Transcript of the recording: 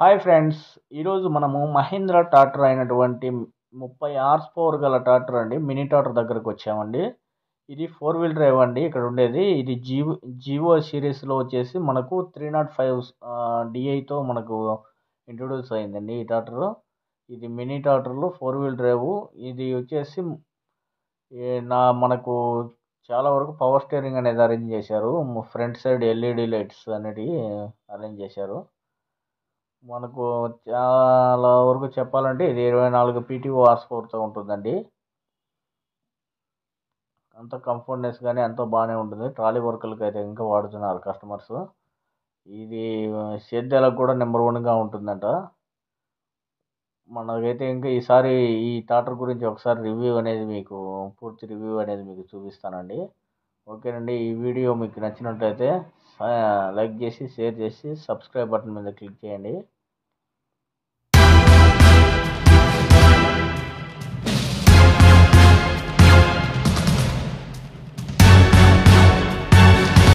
hi friends ఈరోజు మనము Mahindra tractor అయినటువంటి ముప్పై హార్స్ పవర్ గల ట్రాక్టర్ అండి మినీ ట్రాక్టర్ దగ్గరకు వచ్చామండి ఇది ఫోర్ వీల్ డ్రైవ్ అండి ఇక్కడ ఉండేది ఇది జీవో జీవో సిరీస్లో వచ్చేసి మనకు త్రీ నాట్ ఫైవ్ డిఐతో మనకు ఇంట్రొడ్యూస్ అయిందండి ఈ ట్రాక్టర్ ఇది మినీ ట్రాక్టర్లో ఫోర్ వీల్ డ్రైవ్ ఇది వచ్చేసి ఏ నా మనకు చాలా వరకు పవర్ స్టీరింగ్ అనేది అరేంజ్ చేశారు ఫ్రంట్ సైడ్ ఎల్ఈడి లైట్స్ అనేటివి అరేంజ్ చేశారు మనకు చాలా వరకు చెప్పాలంటే ఇది ఇరవై నాలుగు పీటీఓ హార్స్ పవర్తో ఉంటుందండి అంత కంఫర్ట్నెస్ కానీ అంత బాగానే ఉంటుంది ట్రాలీ వర్కులకి అయితే ఇంకా వాడుతున్నారు కస్టమర్స్ ఇది సేద్యాలకు కూడా నెంబర్ వన్గా ఉంటుందంట మనకైతే ఇంకా ఈసారి ఈ ట్రాక్టర్ గురించి ఒకసారి రివ్యూ అనేది మీకు పూర్తి రివ్యూ అనేది మీకు చూపిస్తానండి ఓకేనండి ఈ వీడియో మీకు నచ్చినట్లయితే లైక్ చేసి షేర్ చేసి సబ్స్క్రైబ్ బటన్ మీద క్లిక్ చేయండి